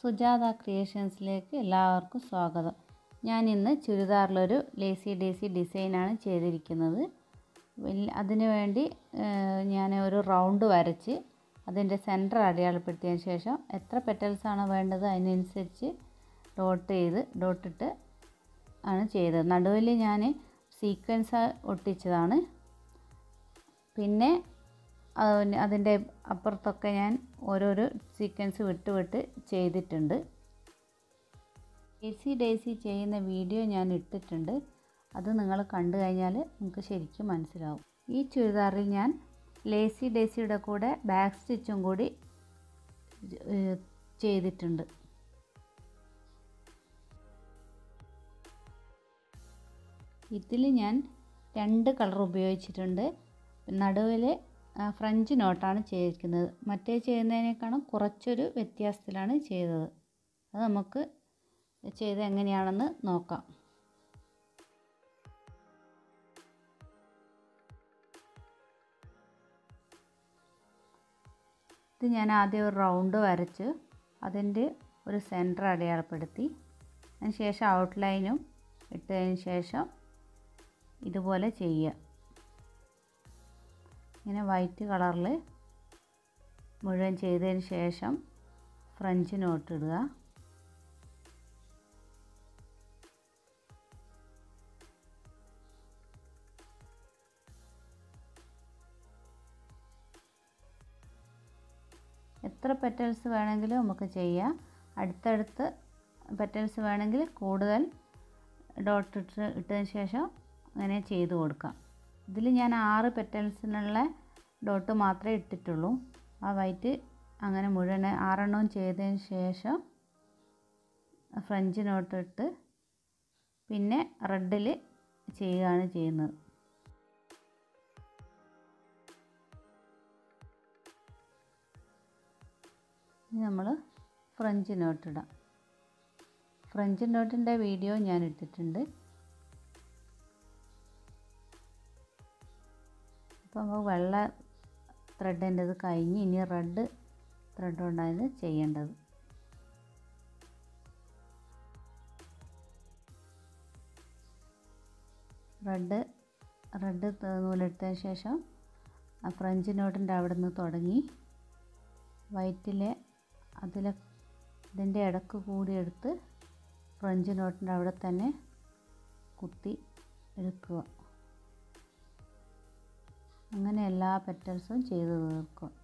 സുജാത ക്രിയേഷൻസിലേക്ക് എല്ലാവർക്കും സ്വാഗതം ഞാൻ ഇന്ന് ചുരിദാറിലൊരു ലേസി ഡേസി ഡിസൈനാണ് ചെയ്തിരിക്കുന്നത് വലിയ അതിനു വേണ്ടി ഞാൻ ഒരു റൗണ്ട് വരച്ച് അതിൻ്റെ സെൻറ്റർ അടയാളപ്പെടുത്തിയതിന് ശേഷം എത്ര പെറ്റൽസാണ് വേണ്ടത് അതിനനുസരിച്ച് ഡോട്ട് ചെയ്ത് ഡോട്ടിട്ട് ആണ് ചെയ്തത് നടുവിൽ ഞാൻ സീക്വൻസ് ഒട്ടിച്ചതാണ് പിന്നെ അതിന് അതിൻ്റെ അപ്പുറത്തൊക്കെ ഞാൻ ഓരോരോ സീക്വൻസ് വിട്ട് വിട്ട് ചെയ്തിട്ടുണ്ട് ഡേസി ഡേസി ചെയ്യുന്ന വീഡിയോ ഞാൻ ഇട്ടിട്ടുണ്ട് അത് നിങ്ങൾ കണ്ടു കഴിഞ്ഞാൽ നിങ്ങൾക്ക് ശരിക്കും മനസ്സിലാവും ഈ ചുരിദാറിൽ ഞാൻ ലേസി ഡേസിയുടെ കൂടെ ബാക്ക് സ്റ്റിച്ചും കൂടി ചെയ്തിട്ടുണ്ട് ഇതിൽ ഞാൻ രണ്ട് കളർ ഉപയോഗിച്ചിട്ടുണ്ട് നടുവിൽ ഫ്രഞ്ച് നോട്ടാണ് ചെയ്തിരിക്കുന്നത് മറ്റേ ചെയ്യുന്നതിനേക്കാളും കുറച്ചൊരു വ്യത്യാസത്തിലാണ് ചെയ്തത് അത് നമുക്ക് ചെയ്ത് എങ്ങനെയാണെന്ന് നോക്കാം ഇത് ഞാൻ ആദ്യം ഒരു റൗണ്ട് വരച്ച് അതിൻ്റെ ഒരു സെൻറ്റർ അടയാളപ്പെടുത്തി അതിന് ശേഷം ഔട്ട്ലൈനും ഇട്ടതിന് ശേഷം ഇതുപോലെ ചെയ്യുക ഇങ്ങനെ വൈറ്റ് കളറിൽ മുഴുവൻ ചെയ്തതിന് ശേഷം ഫ്രഞ്ച് നോട്ട് ഇടുക എത്ര പെറ്റൽസ് വേണമെങ്കിലും നമുക്ക് ചെയ്യാം അടുത്തടുത്ത് പെറ്റൽസ് വേണമെങ്കിൽ കൂടുതൽ ഡോട്ട് ഇട്ട് ഇട്ടതിന് ശേഷം അങ്ങനെ ചെയ്ത് കൊടുക്കാം ഇതിൽ ഞാൻ ആറ് പെറ്റൽസിനുള്ള ഡോട്ട് മാത്രമേ ഇട്ടിട്ടുള്ളൂ ആ വൈറ്റ് അങ്ങനെ മുഴുവൻ ആറെണ്ണവും ചെയ്തതിന് ശേഷം ഫ്രഞ്ച് നോട്ട് ഇട്ട് പിന്നെ റെഡിൽ ചെയ്യുകയാണ് ചെയ്യുന്നത് ഇനി നമ്മൾ ഫ്രഞ്ച് നോട്ട് ഇടാം ഫ്രഞ്ച് നോട്ടിൻ്റെ വീഡിയോ ഞാൻ ഇട്ടിട്ടുണ്ട് അപ്പോൾ നമുക്ക് വെള്ള ത്രെഡിൻ്റെത് കഴിഞ്ഞ് ഇനി റെഡ് ത്രെഡ് കൊണ്ടാണ് ചെയ്യേണ്ടത് റെഡ് റെഡ് നൂലെടുത്തതിന് ശേഷം ആ ഫ്രഞ്ച് നോട്ടിൻ്റെ അവിടെ നിന്ന് തുടങ്ങി വൈറ്റിലെ അതിലെ ഇതിൻ്റെ ഇടക്ക് കൂടി എടുത്ത് ഫ്രഞ്ച് നോട്ടിൻ്റെ അവിടെ തന്നെ കുത്തി എടുക്കുക അങ്ങനെ എല്ലാ പെറ്റൽസും ചെയ്ത് തീർക്കും